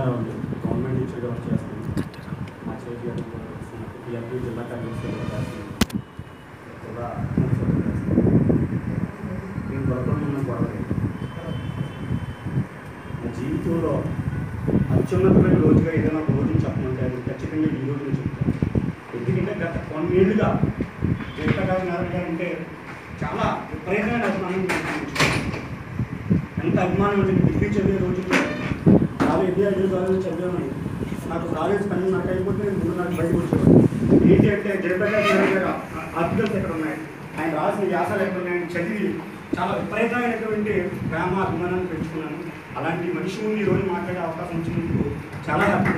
Government టీచర్గా work చేస్తాను మా చేతి గారు కూడా చేస్తున్నాను పిఎఫ్పి జిల్లా కార్యదర్శి కూడా చేస్తున్నాను కూడా చేస్తున్నాను. నేను గొడవలు గొడవ నా జీవితంలో అత్యున్నతమైన రోజుగా ఏదైనా ఒక రోజుని చెప్పమంటే అది ఖచ్చితంగా ఈ రోజుని చెప్తాను ఎందుకంటే గత కొన్నేళ్ళుగా జయప్రకాష్ నారాయణ గారు అంటే చాలా విపరీతమైన అభిమానం నేను చూపించుకున్నాను. ఎంత అభిమానం అంటే డిగ్రీ చదివే రోజుల్లో యాభై ఐదు ఐదు కాలేజ్ చదివాను నాకు కాలేజ్ పని నాకు అయిపోతే నేను మూడు నాకు బయటకు వచ్చేవాడు ఏంటి అంటే జయప్రకాష్ నారాయణ గారు ఆర్టికల్స్ ఎక్కడ ఉన్నాయి ఆయన రాసిన వ్యాసాలు ఎక్కడ ఉన్నాయని చదివి చాలా విపరీతమైనటువంటి ప్రేమ అభిమానాన్ని పెంచుకున్నాను అలాంటి మనిషి ముందు ఈ రోజు మాట్లాడే అవకాశం వచ్చినందుకు చాలా హ్యాపీ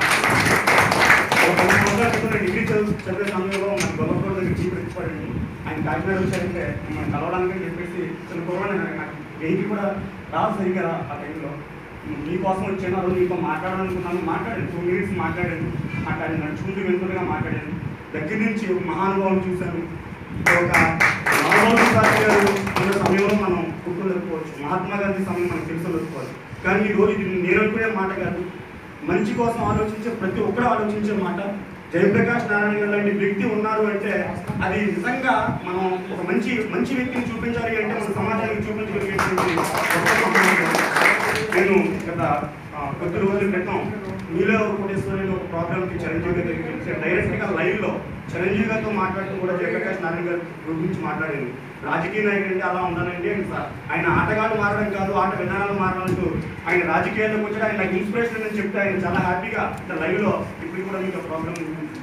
ఒక పది సంవత్సరాల క్రితం నేను డిగ్రీ చదువు చదివే సమయంలో మన గొల్లపూర్ దగ్గర చీఫ్ ప్రిన్సిపాల్ని ఆయన కాకినాడ వచ్చారంటే మనం కలవడానికి చెప్పేసి చిన్న కుర్రాడు నాకు వెయ్యి కూడా రాదు సరిగ్గా ఆ టైంలో నీకోసం వచ్చాను ఆ రోజు నీతో మాట్లాడాలనుకున్నాను మాట్లాడాను టూ మినిట్స్ మాట్లాడాను మాట్లాడి నడుచుకుంటూ వెళ్తుండగా మాట్లాడాను దగ్గర నుంచి ఒక మహానుభావం చూశాను ఒక రామోజీ గాంధీ గారు ఉన్న సమయంలో మనం గుర్తుండకపోవచ్చు మహాత్మా గాంధీ సమయం మనకు తెలుసుకోవచ్చు కానీ ఈ రోజు ఇది నేను అనుకునే మాట కాదు మంచి కోసం ఆలోచించే ప్రతి ఒక్కరు ఆలోచించే మాట జయప్రకాష్ నారాయణ గారు లాంటి వ్యక్తి ఉన్నారు అంటే అది నిజంగా మనం ఒక మంచి మంచి వ్యక్తిని చూపించాలి అంటే మన సమాజానికి చూపించగలిగేటువంటి గొప్ప సమాజం. నేను గత ఆ, కొద్ది రోజుల క్రితం మీలో కోటేశ్వరి ఒక ప్రోగ్రామ్కి చిరంజీవి గారి దగ్గరికి వెళ్తే డైరెక్ట్గా లైవ్లో చిరంజీవి గారితో మాట్లాడుతూ కూడా జయప్రకాష్ నారాయణ గారి గురించి మాట్లాడాను రాజకీయ నాయకుడు అంటే అలా ఉండాలంటే సార్ ఆయన ఆటగాళ్ళు మారడం కాదు ఆట విధానాలు మారాలంటూ ఆయన రాజకీయాల్లోకి వచ్చి ఆయన నాకు ఇన్స్పిరేషన్ అని చెప్తే ఆయన చాలా హ్యాపీగా లైవ్లో ఇప్పుడు కూడా మీకు ప్రోగ్రామ్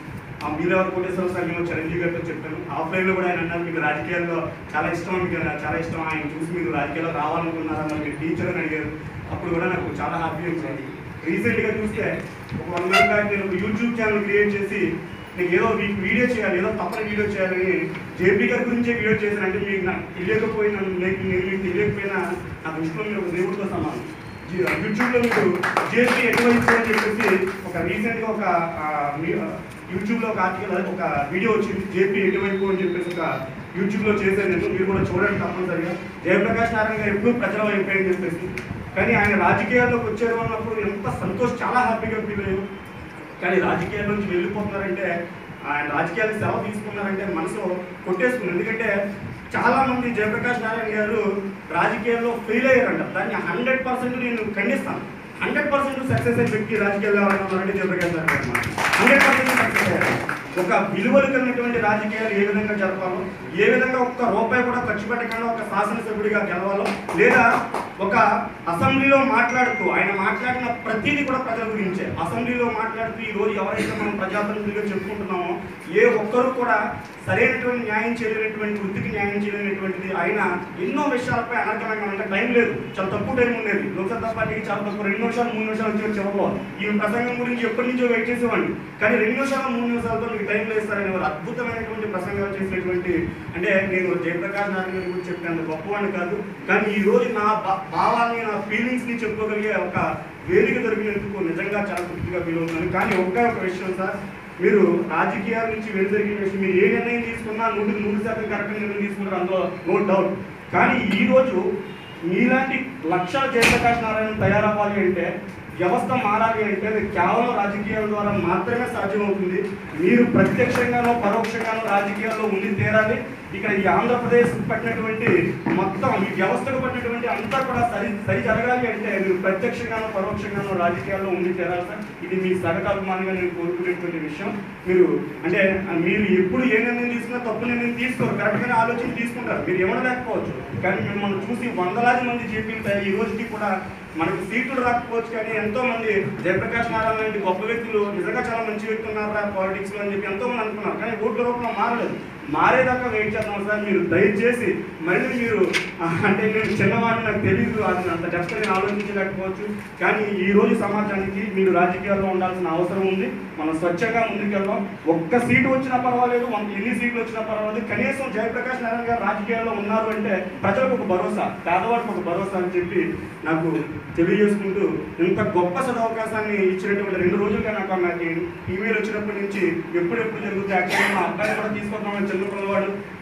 ఆ మీరెవరు కోటేశ్వర సంఘంలో చిరంజీవి గారితో చెప్పాను ఆఫ్లైన్లో కూడా ఆయన అన్నారు మీకు రాజకీయాల్లో చాలా ఇష్టం మీకు చాలా ఇష్టం ఆయన చూసి మీరు రాజకీయాల్లో రావాలనుకున్నారా మరి మీరు టీచర్ అని అడిగారు అప్పుడు కూడా నాకు చాలా హ్యాపీ అనిపించింది రీసెంట్గా చూస్తే ఒక వన్ మంత్ బ్యాక్ నేను ఒక యూట్యూబ్ ఛానల్ క్రియేట్ చేసి నీకు ఏదో మీకు వీడియో చేయాలి ఏదో తప్పని వీడియో చేయాలని జేపీ గారి గురించే వీడియో చేశాను అంటే మీకు నాకు తెలియకపోయినా మీకు నేను మీకు తెలియకపోయినా నా దృష్టిలో మీరు ఒక దేవుడితో సమానం యూట్యూబ్లో మీకు జేపీ ఎటువైపు అని చెప్పేసి ఒక రీసెంట్గా ఒక ఆ, మీ- యూట్యూబ్లో ఒక ఆర్టికల్ ఒక వీడియో వచ్చింది జేపీ ఎటువైపు అని చెప్పేసి ఒక యూట్యూబ్లో చేశాను నేను మీరు కూడా చూడండి తప్పనిసరిగా జయప్రకాష్ నారాయణ గారు ఎప్పుడు ప్రజల వైపు అని చెప్పేసి కానీ ఆయన రాజకీయాల్లోకి వచ్చారు అన్నప్పుడు ఎంత సంతోష్ చాలా హ్యాపీగా ఫీల్ అయ్యారు కానీ రాజకీయాల నుంచి వెళ్ళిపోతున్నారంటే ఆయన రాజకీయాలకు సెలవు తీసుకున్నారంటే మనసు కొట్టేసుకుంది ఎందుకంటే చాలా మంది జయప్రకాష్ నారాయణ గారు రాజకీయాల్లో ఫెయిల్ అయ్యారంట దాన్ని హండ్రెడ్ పర్సెంట్ నేను ఖండిస్తాను హండ్రెడ్ పర్సెంట్ సక్సెస్ అయిన వ్యక్తి రాజకీయాల్లో ఎవరైనా ఉన్నారంటే జయప్రకాష్ నారాయణ గారు హండ్రెడ్ పర్సెంట్ సక్సెస్ అయ్యారు ఒక విలువలు కలిగినటువంటి రాజకీయాలు ఏ విధంగా జరపాలో ఏ విధంగా ఒక్క రూపాయి కూడా ఖర్చు పెట్టకుండా ఒక శాసనసభ్యుడిగా గెలవాలో లేదా ఒక అసెంబ్లీలో మాట్లాడుతూ ఆయన మాట్లాడిన ప్రతిదీ కూడా ప్రజల గురించే అసెంబ్లీలో మాట్లాడుతూ ఈ రోజు ఎవరైతే మనం ప్రజాప్రతినిధులుగా చెప్పుకుంటున్నామో ఏ ఒక్కరు కూడా సరైనటువంటి న్యాయం చేయలేనటువంటి వృత్తికి న్యాయం చేయలేనటువంటిది ఆయన ఎన్నో విషయాలపై అనర్గళంగా అంటే టైం లేదు చాలా తక్కువ టైం ఉండేది లోక్సభ పార్టీకి చాలా తక్కువ రెండు నిమిషాలు మూడు నిమిషాలు వచ్చే చివరిలో ఈ ప్రసంగం గురించి ఎప్పటి నుంచో వెయిట్ చేసేవాడిని కానీ రెండు నిమిషాలు మూడు నిమిషాలతో మీకు టైం లేదు సార్ అని వారు అద్భుతమైనటువంటి ప్రసంగాలు చేసినటువంటి అంటే నేను జయప్రకాష్ నారాయణ గారి గురించి చెప్పినంత గొప్పవాడిని కాదు కానీ ఈ రోజు నా భా- భావాన్ని నా ఫీలింగ్స్ ని చెప్పుకోగలిగే ఒక వేదిక దొరికినందుకు నిజంగా చాలా తృప్తిగా ఫీల్ అవుతున్నాను కానీ ఒకే ఒక విషయం సార్ మీరు రాజకీయాల నుంచి వెనుదరిగిన విషయం మీరు ఏ నిర్ణయం తీసుకున్నా నూటికి నూరు శాతం కరెక్ట్ నిర్ణయం తీసుకుంటారు అందులో నో డౌట్ కానీ ఈ రోజు మీలాంటి లక్షల జయప్రకాష్ నారాయణ తయారవ్వాలి అంటే వ్యవస్థ మారాలి అంటే అది కేవలం రాజకీయాల ద్వారా మాత్రమే సాధ్యమవుతుంది మీరు ప్రత్యక్షంగానో పరోక్షంగానో రాజకీయాల్లో ఉండి తీరాలి ఇక్కడ ఈ ఆంధ్రప్రదేశ్ పట్టినటువంటి మొత్తం ఈ వ్యవస్థకు పట్టినటువంటి అంతా కూడా సరి సరి జరగాలి అంటే మీరు ప్రత్యక్షంగానో పరోక్షంగానో రాజకీయాల్లో ఉండి తీరాలి సార్ ఇది మీ సగటు అభిమానిగా నేను కోరుకునేటువంటి విషయం మీరు అంటే మీరు ఎప్పుడు ఏ నిర్ణయం తీసుకున్నా తప్పు నిర్ణయం తీసుకోరు కరెక్ట్గానే ఆలోచన తీసుకుంటారు మీరు ఇవ్వలేకపోవచ్చు కానీ మిమ్మల్ని చూసి వందలాది మంది జీపీలు ఈ రోజుకి కూడా మనకు సీట్లు రాకపోవచ్చు కానీ ఎంతో మంది జయప్రకాష్ నారాయణ లాంటి గొప్ప వ్యక్తులు నిజంగా చాలా మంచి వ్యక్తులు ఉన్నారా పాలిటిక్స్ లో అని చెప్పి ఎంతో మంది అనుకున్నారు కానీ ఓట్ల రూపంలో మారలేదు మారేదాకా వెయిట్ చేద్దాం సార్ మీరు దయచేసి మళ్ళీ మీరు ఆ, అంటే నేను చిన్నవాడిని నాకు తెలియదు అది అంత డెప్త్ నేను ఆలోచించలేకపోవచ్చు కానీ ఈ రోజు సమాజానికి మీరు రాజకీయాల్లో ఉండాల్సిన అవసరం ఉంది మనం స్వచ్ఛంగా ముందుకెళ్దాం ఒక్క సీటు వచ్చినా పర్వాలేదు మనకి ఎన్ని సీట్లు వచ్చినా పర్వాలేదు కనీసం జయప్రకాష్ నారాయణ గారు రాజకీయాల్లో ఉన్నారు అంటే ప్రజలకు ఒక భరోసా పేదవాడికి ఒక భరోసా అని చెప్పి నాకు తెలియజేసుకుంటూ ఇంత గొప్ప సదవకాశాన్ని ఇచ్చినటువంటి రెండు రోజులుగా నాకు నాకు ఈమెయిల్ వచ్చినప్పటి నుంచి ఎప్పుడెప్పుడు జరుగుతుంది యాక్చువల్గా మా అబ్బాయిని కూడా తీసుకొద్దామని చిన్న పిల్లవాడు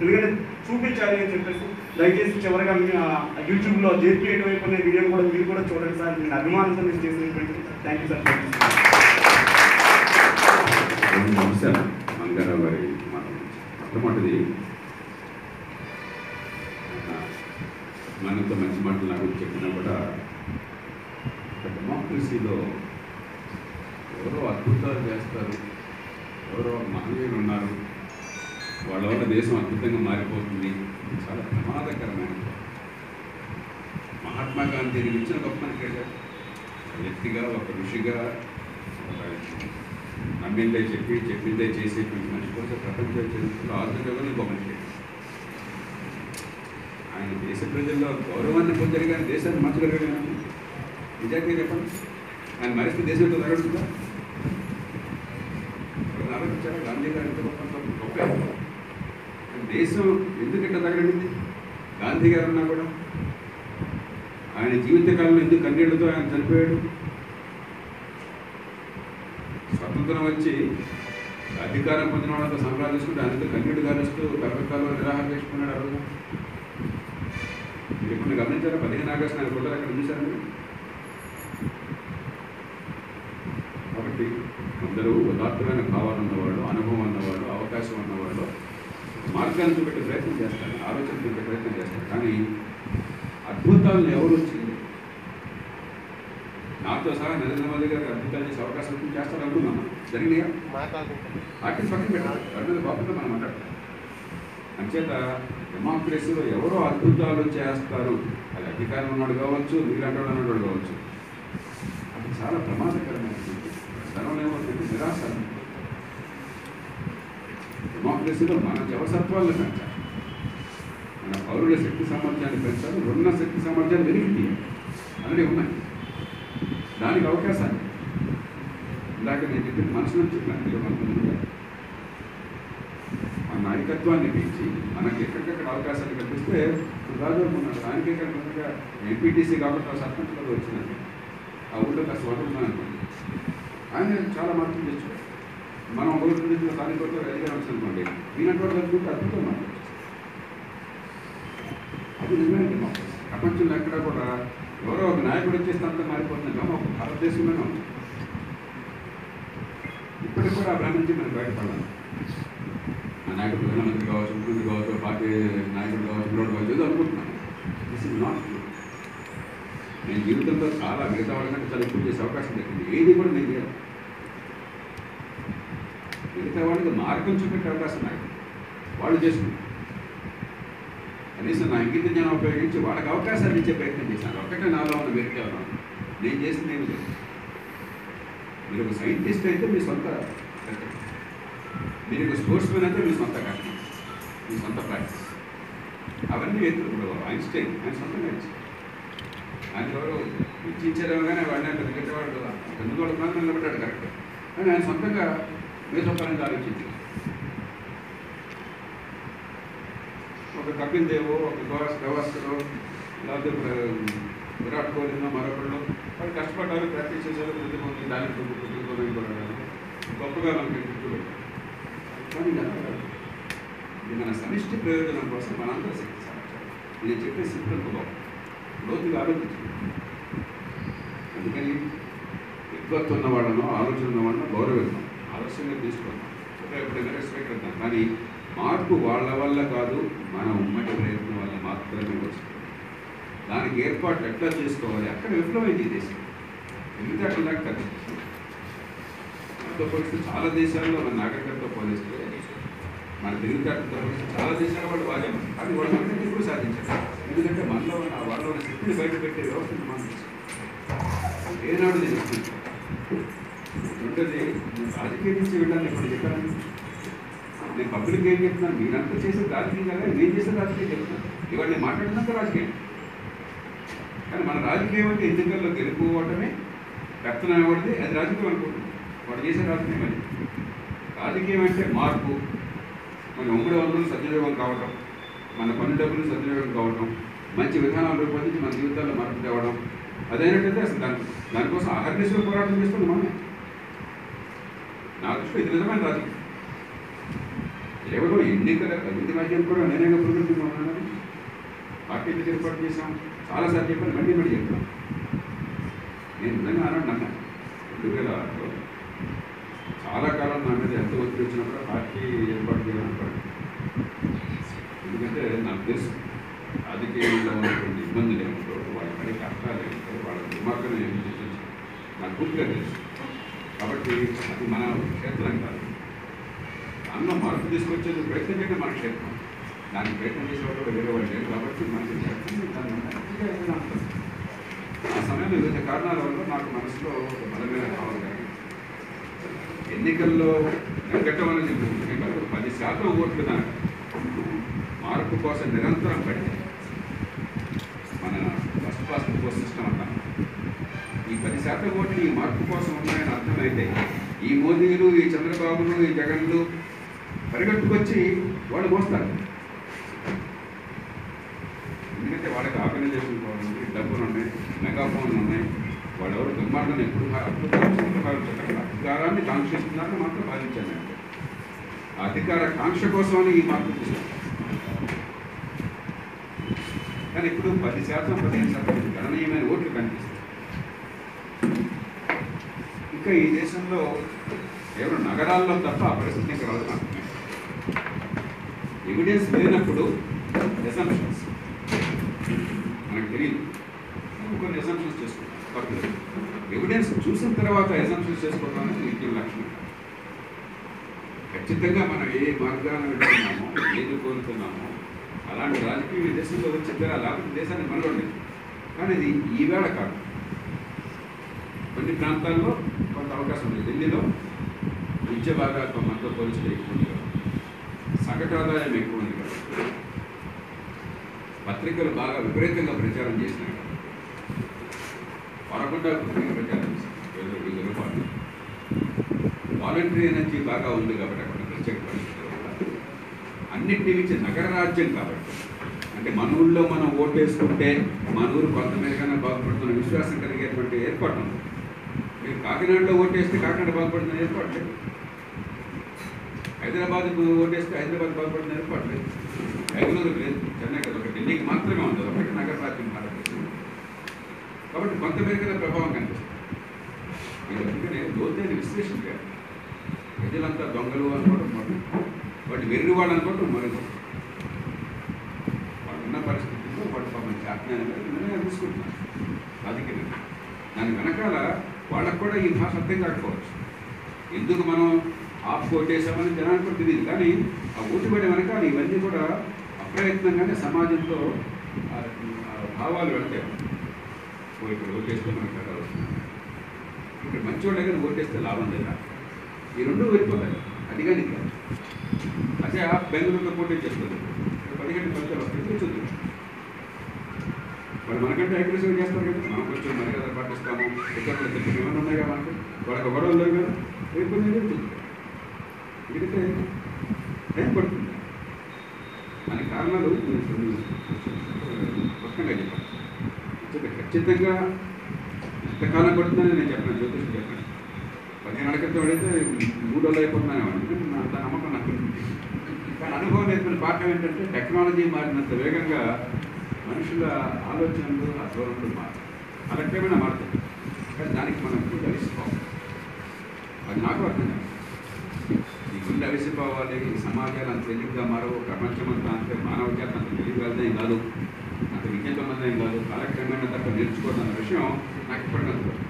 ఎందుకంటే చూపించాలి అని చెప్పేసి దయచేసి చివరిగా మీ ఆ, యూట్యూబ్లో జేపీ ఎటువైపు అనే వీడియో కూడా మీరు కూడా చూడండి సార్ నేను అభిమానంతో మీరు చేసినటువంటి థ్యాంక్ యూ సార్ రెండు అంశాలు మంగారావు గారి మాట నుంచి. మొట్టమొదటిది ఆ, మనంత మంచి మాటలు నాకు చెప్పినా కూడా ఒక డెమోక్రసీలో ఎవరో అద్భుతాలు చేస్తారు ఎవరో మహనీయులు ఉన్నారు వాళ్ళ వల్ల దేశం అద్భుతంగా మారిపోతుంది ఇది చాలా ప్రమాదకరమైన మహాత్మా గాంధీ ఇచ్చిన గొప్ప మనకి ఒక వ్యక్తిగా ఒక ఋషిగా ఒక నమ్మిందే చెప్పి చెప్పిందే చేసేటువంటి మనిషి కోసం ప్రపంచ చరిత్రలో ఆధునికంగా ఇంకో మనిషి ఆయన దేశ ప్రజల్లో గౌరవాన్ని పొందారు కానీ దేశాన్ని మార్చగలిగారు నిజానికి చెప్పండి ఆయన మరిస్తే దేశంలో జరగడుతుందా ఎవరైనా ఆలోచించారా గాంధీ గారు ఎంత గొప్ప గొప్ప ఆయన. కానీ దేశం ఎందుకంటే తగలడింది గాంధీ గారు ఉన్నా కూడా ఆయన జీవితకాలంలో ఎందుకు కన్నీళ్లతో ఆయన చనిపోయాడు స్వతంత్రం వచ్చి అధికారం పొందిన వాళ్ళతో సంబరాలు చేసుకుంటే అందుకు కన్నీడు గారుస్తూ కర్మకాలంలో నిరాహార చేసుకున్నాడు ఆ రోజు మీరు ఎప్పుడు గమనించారా పదిహేను ఆగస్టు ఆయన ఫోటోలు అక్కడ చూశారు మీరు? కాబట్టి అందరూ ఉదాత్తమైన భావాలు ఉన్నవాళ్ళు అనుభవం ఉన్నవాళ్ళు అవకాశం ఉన్నవాళ్ళు మార్గాన్ని చూపెట్టే ప్రయత్నం చేస్తారు ఆలోచన చూపే ప్రయత్నం చేస్తారు కానీ అద్భుతాలను ఎవరు వచ్చింది నాతో సహా నరేంద్ర మోదీ గారికి అద్భుతాలు చేసే అవకాశం ఉంటుంది చేస్తారు అనుకున్నాను జరిగినాయా ఆర్టిస్ట్ పక్కన పెట్టాలి వాటి మీద బాగుంటే మనం మాట్లాడతాం అంచేత డెమోక్రసీలో ఎవరో అద్భుతాలు చేస్తారు అది అధికారం ఉన్నాడు కావచ్చు మీలాంటి వాడు ఉన్నాడు కావచ్చు అది చాలా ప్రమాదకరమైనటువంటి దానివల్ల ఏమవుతుంది నిరాశ డెమోక్రసీలో మన జవసత్వాలను పెంచాలి మన పౌరుల శక్తి సామర్థ్యాన్ని పెంచాలి ఉన్న శక్తి సామర్థ్యాన్ని వెలికి తీయాలి అన్నీ ఉన్నాయి దానికి అవకాశాలు ఇందాక నేను చెప్పిన మనసులో చెప్పినాను మీరు అనుకుంటున్నారు మన నాయకత్వాన్ని పెంచి మనకి ఎక్కడికక్కడ అవకాశాలు కల్పిస్తే ఇప్పుడు రాజు ఉన్నాడు దానికే కనుక ఎంపీటీసీ కాబట్టి సర్పంచ్ కూడా వచ్చిందండి ఆ ఊళ్ళో కాస్త వదులుతున్నాను అనుకోండి ఆయన చాలా మార్పులు తెచ్చుకోవాలి మనం ఊరు నుంచి స్థానిక అధికారం వచ్చిందనుకోండి మీనంటి వాడు కలుపుకుంటే అద్భుతం మనం అది నిజమైన డెమోక్రసీ ప్రపంచంలో ఎక్కడ కూడా ఎవరో ఒక నాయకుడు వచ్చేస్తే అంతా మారిపోతుంది కానీ ఒక భారతదేశంలోనే ఉంది ఇప్పటికి కూడా ఆ భ్రమ నుంచి మనం బయటపడాలి ఆ నాయకుడు ప్రధానమంత్రి కావచ్చు ముఖ్యమంత్రి కావచ్చు పార్టీ నాయకుడు కావచ్చు ఇంకోటి కావచ్చు ఏదో అనుకుంటున్నాను దిస్ ఇస్ నాట్ నేను జీవితంలో చాలా మిగతా వాళ్ళకంటే చాలా ఎక్కువ చేసే అవకాశం దక్కింది ఏది కూడా నేను చేయను మిగతా వాళ్ళకి మార్గం చూపెట్టే అవకాశం నాకు వాళ్ళు చేసుకుంటారు కనీసం నా ఇంగిత జ్ఞానం ఉపయోగించి వాళ్ళకి అవకాశాలు ఇచ్చే ప్రయత్నం చేశాను ఒక్కటే నాలో ఉన్న వ్యక్తి ఉన్నాను నేను చేసింది ఏమి లేదు మీరు ఒక సైంటిస్ట్ అయితే మీ సొంత కష్టం. మీరు ఒక స్పోర్ట్స్ మ్యాన్ అయితే మీ సొంత కష్టం మీ సొంత ప్రాక్టీస్ అవన్నీ వ్యక్తులు ఇప్పుడు ఐన్స్టైన్ ఆయన సొంతంగా ఇచ్చారు ఆయన ఎవరు ఇచ్చించారేమో కానీ వాడిని అంత మిగతావాడు ఎందుకు వాడు ప్రాంతం నిలబడ్డాడు కరెక్ట్ కానీ ఆయన సొంతంగా మేధోపరంగా ఆలోచించారు ఒక కపిల్ దేవో ఒక గవాస్ గవాస్కరో లేకపోతే ఇప్పుడు విరాట్ కోహ్లీనో మరొకళ్ళు వాళ్ళు కష్టపడ్డారు ప్రాక్టీస్ చేశారు ప్రతిభూమి దాని ప్రతిభూమి గొప్పగా మనకి గుర్తుపెట్టారు కానీ ఇది అలా కాదు. ఇది మన సమిష్టి ప్రయోజనం కోసం మనందరూ శక్తి సాధించాలి నేను చెప్పే సింపుల్ బాబు లోతుగా ఆలోచించాలి అందుకని విద్వత్తు ఉన్న వాళ్ళను ఆలోచన ఉన్న వాళ్ళను గౌరవిద్దాం ఆలస్యంగా తీసుకుందాం ఎప్పుడైనా రెస్పెక్ట్ ఇద్దాం కానీ మార్పు వాళ్ళ వల్ల కాదు మన ఉమ్మడి ప్రయత్నం వల్ల మాత్రమే వస్తుంది దానికి ఏర్పాటు ఎట్లా చేసుకోవాలి అక్కడ విఫలమైంది ఈ దేశం ఎందుకంటే అక్కడ దాకా తగ్గింది మనతో పోలిస్తే చాలా దేశాల్లో మన నాగరికతతో పోలిస్తే మన తెలివితేటలతో పోలిస్తే చాలా దేశాల వాళ్ళు బాగా కానీ వాళ్ళు మనకంటే ఇప్పుడు సాధించారు ఎందుకంటే మనలో ఉన్న వాళ్ళలో ఉన్న శక్తిని బయట పెట్టే వ్యవస్థను మనం తీసుకున్నాం. ఏనాడు నేను ఒప్పుకోను. రెండోది నేను రాజకీయం నుంచి వెళ్ళాను ఇప్పుడు చెప్పాను నేను పబ్లిక్ ఏం చెప్తున్నాను మీరంతా చేసే రాజకీయం కదా నేను చేసే రాజకీయం చెప్తున్నాను ఇవాళ నేను మాట్లాడినంత రాజకీయం కానీ మన రాజకీయం అంటే ఎన్నికల్లో గెలుపుకోవటమే పెత్తనం ఇవ్వడది అది రాజకీయం అనుకుంటుంది వాడు చేసే రాజకీయం అది రాజకీయం అంటే మార్పు మన ఉమ్మడి వనరులు సద్వినియోగం కావటం మన పన్ను డబ్బులు సద్వినియోగం కావటం మంచి విధానాలు రూపొందించి మన జీవితాల్లో మార్పు తేవడం అదైనట్టయితే అసలు దాని దానికోసం అహర్నిశలు పోరాటం చేస్తుంది మనమే నా దృష్టిలో ఇది నిజమైన రాజకీయం కేవలం ఎన్నికల ఎన్నికల రాజ్యం కూడా నేనే ప్రోగ్రెసివ్ ఉన్నాను పార్టీ ఎందుకు ఏర్పాటు చేశాం చాలాసార్లు చెప్పాను మళ్ళీ మళ్ళీ చెప్తాను నేను నిజంగా అన్నాను అన్నాను రెండు వేల ఆరులో చాలా కాలం నా మీద ఎంత ఒత్తిడి వచ్చినప్పుడు పార్టీ ఏర్పాటు చేయాలనుకోండి ఎందుకంటే నాకు తెలుసు రాజకీయంలో ఉన్నటువంటి ఇబ్బందులు ఏమిటో వాళ్ళ పడే కష్టాలు ఏమిటో వాళ్ళ దిమాగం ఏమిటో తెలుసు నాకు పూర్తిగా తెలుసు కాబట్టి అది మన క్షేత్రం కాదు దానిలో మార్పు తీసుకొచ్చేది ప్రయత్నం చేయడం మన క్షేత్రం దాన్ని ప్రయత్నం చేసేవాళ్ళు కూడా వేరే వాళ్ళు లేరు కాబట్టి మనకి క్షేత్రం దాన్ని పూర్తిగా ఏదైనా అంటారు. ఆ సమయంలో వివిధ కారణాల వల్ల నాకు మనసులో ఒక బలమైన భావన కలిగింది ఎన్నికల్లో నెగ్గటం అనేది ముఖ్యం కాదు పది శాతం ఓట్లు కనుక మార్పు కోసం నిరంతరం పడితే మన ఫస్ట్ ఫాస్ట్ పోస్ట్ సిస్టమ్ అంటాం ఈ పది శాతం ఓట్లు ఈ మార్పు కోసం ఉన్నాయని అర్థమైతే ఈ మోదీలు ఈ చంద్రబాబులు ఈ జగన్లు పరిగెట్టుకొచ్చి వాళ్ళు మోస్తారు ఎందుకంటే వాళ్ళకి ఆర్గనైజేషన్ పవర్ ఉంది డబ్బులు ఉన్నాయి మెగాఫోన్లు ఉన్నాయి వాళ్ళు ఎవరు దుర్మార్గం ఎప్పుడు అప్పుడు భావించారు అధికారాన్ని కాంక్షిస్తున్నారని మాత్రం భావించాను నేను ఆ అధికార కాంక్ష కోసమని ఈ మార్పు తీసుకున్నాను కానీ ఇప్పుడు పది శాతం పదిహేను శాతం ఇది గణనీయమైన ఓట్లు కనిపిస్తాయి ఇంకా ఈ దేశంలో కేవలం నగరాల్లో తప్ప ఆ పరిస్థితి ఇంకా రాదు నాకు ఎవిడెన్స్ లేనప్పుడు ఎసంప్షన్స్ మనకు తెలియదు మనం కొన్ని ఎసంప్షన్స్ చేసుకుంటాం తప్పలేదు ఎవిడెన్స్ చూసిన తర్వాత ఎసంప్షన్స్ చేసుకోవడం అనేది విద్యుత్ లక్షణం ఖచ్చితంగా మనం ఏ మార్గాన్ని వెళ్తున్నామో ఏది కోరుతున్నామో అలాంటి రాజకీయ ఈ దేశంలో వచ్చి లేకపోతే దేశాన్ని మనగొండేది కానీ ఇది ఈవేళ కాదు కొన్ని ప్రాంతాల్లో కొంత అవకాశం ఉంది ఢిల్లీలో విద్య బాగా మనతో పోలిస్తే ఎక్కువ ఉంది కదా సగటు ఆదాయం ఎక్కువ ఉంది కదా పత్రికలు బాగా విపరీతంగా ప్రచారం చేసినాయి కదా వరకుండా ప్రచారం చేశారు ఏదో వివిధ రూపాయలు వాలంటరీ ఎనర్జీ బాగా ఉంది కాబట్టి అక్కడ ప్రత్యేక పరిస్థితుల వల్ల అన్నింటినీ మించి నగర రాజ్యం కాబట్టి అంటే మన ఊళ్ళో మనం ఓటేసుకుంటే మన ఊరు కొంత మేరగానే బాగుపడుతున్న విశ్వాసం కలిగేటువంటి ఏర్పాటు ఉంది మీరు కాకినాడలో ఓటేస్తే కాకినాడ బాగుపడుతున్న ఏర్పాటు లేదు హైదరాబాద్ ఓటేస్తే హైదరాబాద్ బాగుపడుతున్న ఏర్పాటు లేదు బెంగళూరు లేదు చెన్నై కదా ఒక ఢిల్లీకి మాత్రమే ఉంది ఒకటి నగర రాజ్యం భారతదేశం కాబట్టి కొంత మేరగానే ప్రభావం కనిపిస్తుంది ఇది అందుకనే లోతైన విశ్లేషణ చేయాలి ప్రజలంతా దొంగలు అనుకోవడం మొదలు వాటి వెర్రి వాళ్ళు అనుకోవడం మొదలు వాళ్ళు ఉన్న పరిస్థితుల్లో వాటి పాపం చేతనాన్ని నిర్ణయాలు తీసుకుంటున్నారు రాజకీయ దాని వెనకాల వాళ్ళకు కూడా ఈ భాష అర్థం కాకపోవచ్చు ఎందుకు మనం ఆఫ్ కొట్టేసామని జనానికి కూడా తెలియదు కానీ ఆ ఓటుపడే వెనకాల ఇవన్నీ కూడా అప్రయత్నంగానే సమాజంలో ఆ- ఆ భావాలు వెళ్తాయి ఓ ఇక్కడ ఓటేస్తే మనకు కదా వస్తుంది ఇక్కడ మంచోళ్ళ దగ్గర ఓటేస్తే లాభం లేదా ఈ రెండు వెళ్ళిపోతాయి అది కానీ ఇది కాదు అదే ఆ బెంగళూరులో పోటీ చేస్తుంది ఇక్కడ పదిహేను ఫలితాలు వస్తాయి కూర్చుంది వాళ్ళు మనకంటే అగ్రెసివ్ చేస్తారు కదా మనం కొంచెం మర్యాద పాటిస్తాము ఇతరులు చెప్పి ఏమైనా ఉన్నాయి కదా మనకు వాళ్ళకి గొడవలు లేవు కదా రేపు జరుగుతుంది ఎందుకంటే టైం పడుతుంది దానికి కారణాలు నేను కొన్ని స్పష్టంగా చెప్పాను ఎందుకంటే ఖచ్చితంగా ఎంతకాలం పడుతుందని నేను చెప్పాను జ్యోతిష్ చెప్పాను పదిహేను ఏళ్ళ క్రితం అడిగితే మూడు రోజులు అయిపోతున్నాను అంత నమ్మకం నాకు ఉంది. కానీ అనుభవం నేర్పిన పాఠం ఏంటంటే టెక్నాలజీ మారినంత వేగంగా మనుషుల ఆలోచనలు ఆ ధోరణులు మారుతాయి అలక్ష్యమైన మారుతాయి కానీ దానికి మనం ఇప్పుడు కలిసిపోవాలి అది నాకు అర్థం కాదు ఈ గుండె అవిసిపోవాలి ఈ సమాజాలు అంత తెలివిగా మారవు ప్రపంచం అంతా అంతే మానవ జాతి అంత తెలివిగలదేం కాదు అంత విజ్ఞతమైనదేం కాదు కాలక్రమేణా తప్ప నేర్చుకోవడం అన్న విషయం నాకు ఇప్పటికీ అందుకోదు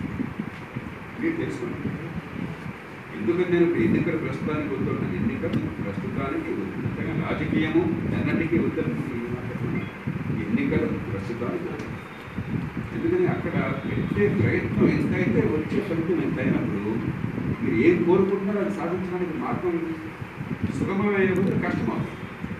మీరు తెలుసుకోండి ఎందుకు నేను ఇప్పుడు ఎన్నికలు ప్రస్తుతానికి వద్దున్నాను ఎన్నికలు ప్రస్తుతానికి వద్దు అంతేగా రాజకీయము ఎన్నటికీ వద్దనుకుంటున్నాను ఎన్నికలు ప్రస్తుతానికి వద్దు. ఎందుకని అక్కడ పెట్టే ప్రయత్నం ఎంతైతే వచ్చే ఫలితం ఎంత అయినప్పుడు మీరు ఏం కోరుకుంటున్నారో అది సాధించడానికి మార్గం సుగమమైన బదులు కష్టమవుతుంది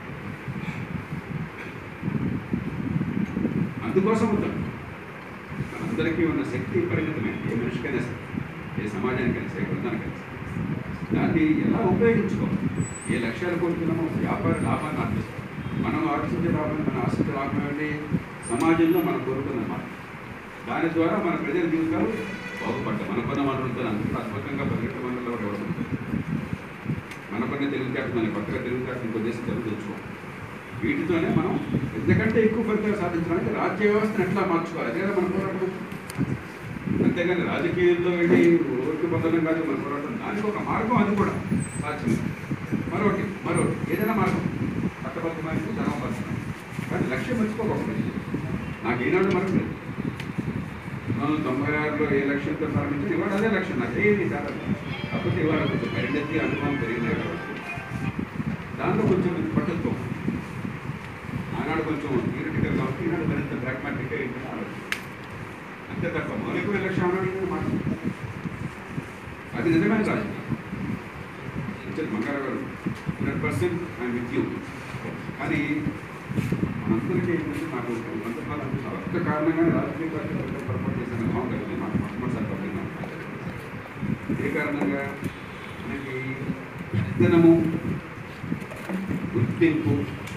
అందుకోసం వద్దాం మనందరికీ ఉన్న శక్తి పరిమితమే ఏ మనిషికైనా సరే ఏ సమాజానికైనా సరే ఏ వృద్ధానికైనా సరే దాన్ని ఎలా ఉపయోగించుకోవాలి ఏ లక్ష్యాలు కోరుతున్నామో వ్యాపార లాభాన్ని ఆర్జిస్తాం మనం ఆర్జించే లాభం మన ఆశించే లాభం ఏంటి సమాజంలో మనం కోరుకున్న మాట దాని ద్వారా మన ప్రజల జీవితాలు బాగుపడ్డాయి మనకున్న వనరులతో అందుకు అద్భుతంగా పరిగెట్ట వనరులు కూడా ఇవ్వడం మనకున్న ఎవరిని తెలివితేటలని కొత్తగా తెలివితేటలు ఇంకో దేశం తెలుగు తెచ్చుకో వీటితోనే మనం ఎందుకంటే ఎక్కువ ఫలితాలు సాధించడానికి రాజ్య వ్యవస్థను ఎట్లా మార్చుకోవాలి అదే కదా మన పోరాటం అంతేగాని రాజకీయాల్లో వెళ్ళి ఓట్లు పొందడం కాదు మన పోరాటం దానికి ఒక మార్గం అది కూడా సాధ్యం మరొకటి మరొకటి ఏదైనా మార్గం పట్టబద్ధమైన ధనపరచడం కానీ లక్ష్యం మర్చిపోకూడదు నాకు ఈనాడు మరొకటి లేదు పంతొమ్మిది తొంభై ఆరులో ఏ లక్ష్యంతో ప్రారంభించి ఇవాళ అదే లక్ష్యం నాకు ఏది కాదు కాకపోతే ఇవాళ కొంచెం పరిణతి అనుభవం పెరిగినాయి కాబట్టి దాంట్లో కొంచెం పట్టుతో ఆనాడు కొంచెం థియరిటికల్ కాబట్టి ఈనాడు మరింత ప్రాగ్మాటిక్గా ఏంటంటే ఆలోచన అంతే తప్ప మౌలికమైన లక్ష్యం అన్నాడు మాట అది నిజమైన రాజకీయం ఇచ్చేది మంగార గారు hundred percent I'm with you కానీ మనందరికీ ఏంటంటే నాకు కొంతకాలం అనిపిస్తుంది ఒక్క కారణంగానే రాజకీయ పార్టీలు పొరపాటు చేసిన బాగుంటుంది నాకు మొట్టమొదటిసారి పబ్లిక్ ఏ కారణంగా మనకి పెద్దనము గుర్తింపు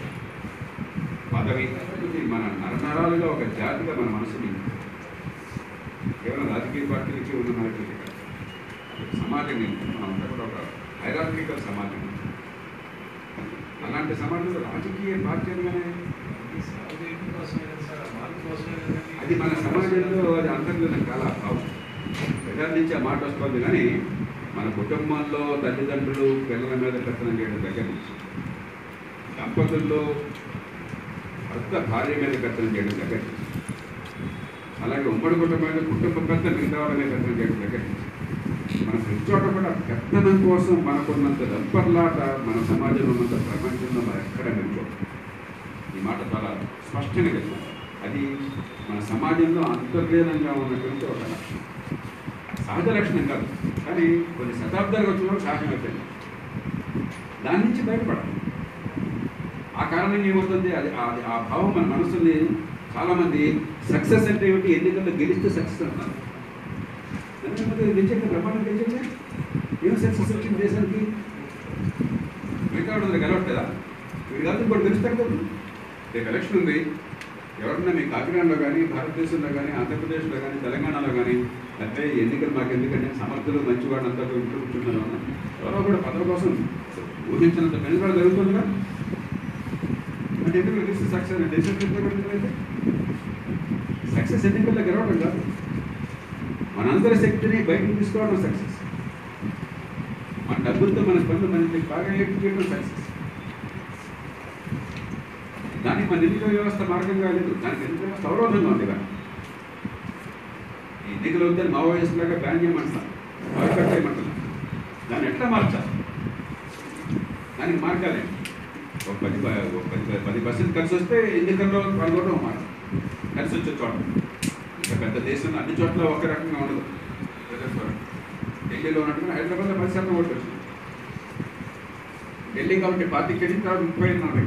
పదవి ఇది మన నరనరాలుగా ఒక జాతిగా మన మనసుని కేవలం రాజకీయ పార్టీలకి ఉన్న నాయకులకి కాదు ఒక సమాజం ఏంటి? మనం అంతా కూడా ఒక హైరార్కికల్ సమాజం అలాంటి సమాజంలో రాజకీయ పార్టీ అనగానే అది మన సమాజంలో అది అంతర్గతం చాలా అభావం ప్రజల నుంచి ఆ మాట వస్తుంది కానీ మన కుటుంబంలో తల్లిదండ్రులు పిల్లల మీద పెత్తనం చేయడం దగ్గర నుంచి దంపతుల్లో భర్త భార్య మీద పెత్తనం చేయడం దగ్గర నుంచి అలాగే ఉమ్మడి కుటుంబమైన కుటుంబ పెద్ద మిగతా వాళ్ళ మీద పెత్తనం చేయడం దగ్గర నుంచి మన ప్రతి చోట కూడా పెత్తనం కోసం మనకున్నంత దంపర్లాట మన సమాజంలో ఉన్నంత ప్రపంచంలో మనం ఎక్కడ నిల్చో ఈ మాట చాలా స్పష్టంగా చెప్తాను అది మన సమాజంలో అంతర్లీనంగా ఉన్నటువంటి ఒక లక్షణం సహజ లక్షణం కాదు కానీ కొన్ని శతాబ్దాలు వచ్చిన సహజం అవుతుంది దాని నుంచి బయటపడాలి ఆ కారణంగా ఏమవుతుంది అది అది ఆ భావం మన మనసుని చాలామంది సక్సెస్ అంటే ఏమిటి ఎన్నికల్లో గెలిస్తే సక్సెస్ అంటారు గెలిచాక బ్రహ్మాండం గెలిచాక ఏం సక్సెస్ వచ్చింది దేశానికి మిగతా వాళ్ళు గెలవట్లేదా వీడు కాదు ఇంకోటి గెలుస్తారు కదా రేపు ఎలక్షన్ ఉంది ఎవరన్నా మీ కాకినాడలో కానీ భారతదేశంలో కానీ ఆంధ్రప్రదేశ్లో కానీ తెలంగాణలో కానీ అంటే ఎన్నికలు మాకు ఎందుకంటే సమర్థులు మంచివాడు అంతా ఇంట్లో కూర్చున్నారు అన్న ఎవరో కూడా పదవి కోసం ఊహించినంత పెనుగడ జరుగుతుందిగా అంటే ఎందుకు గెలిస్తే సక్సెస్ దేశం అయితే సక్సెస్ ఎన్నికల్లో గెలవడం కాదు మనందరి శక్తిని బయటకు తీసుకోవడం సక్సెస్ మన డబ్బులతో మన పనులు మనకి బాగా ఎక్కువ చేయడం సక్సెస్ దానికి మన ఎన్నికల వ్యవస్థ మార్గంగా లేదు దానికి ఎన్నికల వ్యవస్థ అవరోధంగా ఉంది ఇవాళ. ఈ ఎన్నికలు వద్దని మావోయిస్టులాగా బ్యాన్ చేయమంటున్నారు బాయ్కట్ చేయమంటున్నారు దాన్ని ఎట్లా మార్చాలి దానికి మార్గాలే ఒక పది ప- ఒక పది పది పర్సెంట్ కలిసి వస్తే ఎన్నికల్లో పాల్గొనడం మాట కలిసి వచ్చే చోట ఇంకా పెద్ద దేశంలో అన్ని చోట్ల ఒక రకంగా ఉండదు ప్రజాస్వామ్యం. ఢిల్లీలో ఉన్నట్టుగా హైదరాబాద్లో పది శాతం ఓట్లు వచ్చింది ఢిల్లీ కాబట్టి పార్టీకి వెళ్ళిన తర్వాత ముప్పై ఐదు నలభై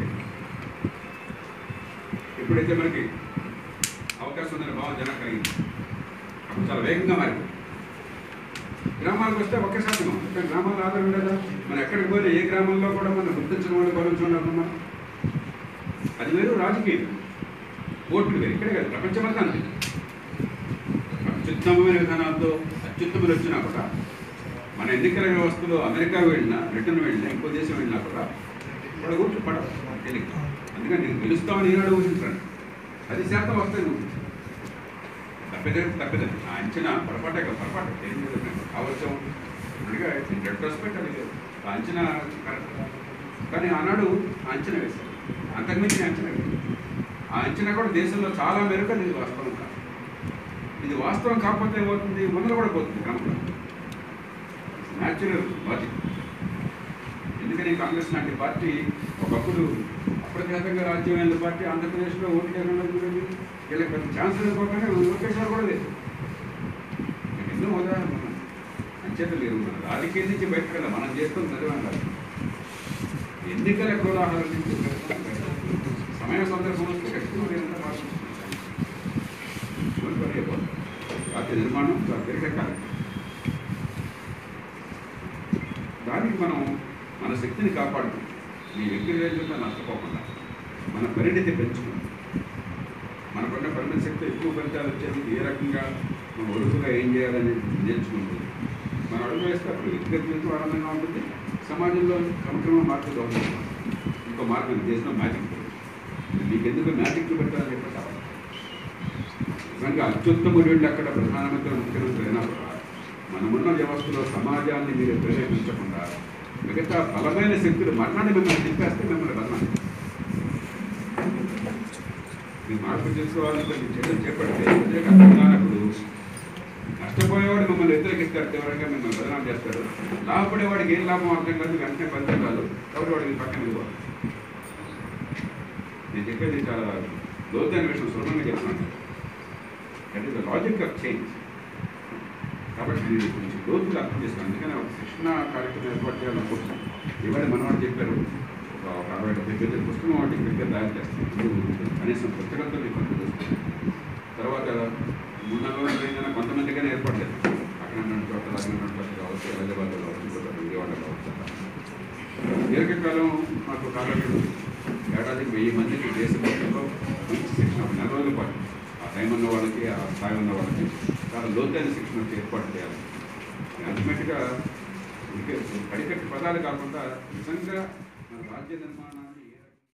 ఎప్పుడైతే మనకి అవకాశం ఉందని భావన జనం కలిగింది అప్పుడు చాలా వేగంగా మారింది గ్రామాలకు వస్తే ఒక్క శాతం ఇక్కడ గ్రామాల్లో ఆధారం లేదా మనం ఎక్కడికి పోయినా ఏ గ్రామంలో కూడా మనం గుర్తించిన వాళ్ళు గౌరవించుకున్నారమ్మా అది వేరు రాజకీయం ఓట్లు వేరు ఇక్కడే కాదు ప్రపంచమంతా అంతే అత్యుత్తమమైన విధానాలతో అత్యుత్తమలు వచ్చినా కూడా మన ఎన్నికల వ్యవస్థలో అమెరికా వెళ్ళినా బ్రిటన్ వెళ్ళినా ఇంకో దేశం వెళ్ళినా కూడా వాళ్ళ ఓట్లు పడవు తెలియదు అందుకని నేను గెలుస్తామని ఈనాడు ఊహించండి పది శాతం వస్తాయి నువ్వు తప్పిదే తప్పిదే ఆ అంచనా పొరపాటే కదా పొరపాటు ఏం లేదు కావచ్చు అందుకే రెట్రోస్పెక్ట్ అది లేదు. ఆ అంచనా కరెక్ట్ కానీ ఆనాడు ఆ అంచనా వేశారు అంతకుమించి అంచనా వేశారు ఆ అంచనా కూడా దేశంలో చాలా మేరకు అది వాస్తవం కాదు ఇది వాస్తవం కాకపోతే ఏమవుతుంది మొదలు కూడా పోతుంది క్రమంలో న్యాచురల్ లాజిక్ ఎందుకని కాంగ్రెస్ లాంటి పార్టీ ఒకప్పుడు అప్రఖ్యాతంగా రాజ్యమైన పార్టీ ఆంధ్రప్రదేశ్లో ఓటు కేంద్రంలో చూడండి వీళ్ళకి పెద్ద ఛాన్స్ లేకపోతే ఓటేసారు కూడా లేదు మీకు ఎన్నో ఉదాహరణ ఉన్నాయి. అంచేత మీరు మన రాజకీయం నుంచి బయటకు వెళ్ళాలి మనం చేసుకొని చదివాం కాదు ఎన్నికల కోలాహలం నుంచి బయటకు వెళ్ళాలి. సమయ సందర్భం వస్తే ఖచ్చితంగా లేదంటే మార్పు జాతి నిర్మాణం చాలా దీర్ఘకాలం దానికి మనం మన శక్తిని కాపాడుకుంటాం ఈ వ్యక్తిగతంగా నష్టపోకుండా మన పరిణితి పెంచుకుంటాం మనకున్న పరిమిత శక్తి ఎక్కువ ఫలితాలు వచ్చేది ఏ రకంగా మనం ఒడుపుగా ఏం చేయాలని నేర్చుకుంటుంది మనం అడుగు వేస్తే అప్పుడు వ్యక్తిగత జీవితం ఆనందంగా ఉంటుంది సమాజంలో క్రమక్రమ మార్పులు గమనిస్తున్నాం ఇంకో మార్గం దేశంలో మ్యాజిక్ నీకెందుకు మ్యాజిక్లు పెట్టాలని చెప్పి కావాలి నిజంగా అత్యుత్తముడు అక్కడ ప్రధానమంత్రి ముఖ్యమంత్రి అయినా కూడా మనమున్న వ్యవస్థలో సమాజాన్ని మీరు ప్రేరేపించకుండా మిగతా బలమైన శక్తులు మరణాన్ని మిమ్మల్ని తిప్పేస్తే మిమ్మల్ని బలమాన్ని మీరు మార్పు చేసుకోవాలంటే మీ చర్యలు చేపడితే ప్రజలకు అర్థం కానప్పుడు నష్టపోయేవాడు మిమ్మల్ని వ్యతిరేకిస్తాడు తీవ్రంగా మిమ్మల్ని బదనాం చేస్తాడు లాభపడేవాడికి ఏం లాభం అర్థం కాదు వెంటనే పంచం కాదు కాబట్టి వాడికి పక్కన వెళ్ళిపోవాలి నేను చెప్పేది చాలా లోతైన విషయం సులభంగా చెప్తున్నాను that is the logic of change కాబట్టి మీరు కొంచెం లోతుగా అర్థం చేసుకోండి అందుకని ఒక శిక్షణ కార్యక్రమం ఏర్పాటు చేయాలనుకుంటున్నాం ఇవాళ మనవాడు చెప్పారు ఒక ఒక అరవై డెబ్బై పేజీల పుస్తకం వాటికి పెట్టి తయారు చేస్తాం ముందు కనీసం పుస్తకంతో మీకు పంపిస్తాం తర్వాత మూడు నాలుగు రోజులు ఏదైనా కొంతమందికైనా ఏర్పాటు చేస్తాం అక్కడ ఉన్న చోట్ల అక్కడ ఉన్న చోట్ల కావచ్చు హైదరాబాద్లో కావచ్చు ఇంకొక విజయవాడ కావచ్చు దీర్ఘకాలం మాకు కాలం ఏడాదికి వెయ్యి మందికి దేశ మొత్తంలో మంచి శిక్షణ ఒక నెల రోజుల పాటు ఆ టైం ఉన్న వాళ్ళకి ఆ స్థాయి ఉన్న వాళ్ళకి చాలా లోతైన శిక్షణ ఏర్పాటు చేయాలి అల్టిమేట్గా కడికట్టి పదాలు కాకుండా నిజంగా మన రాజ్య నిర్మాణ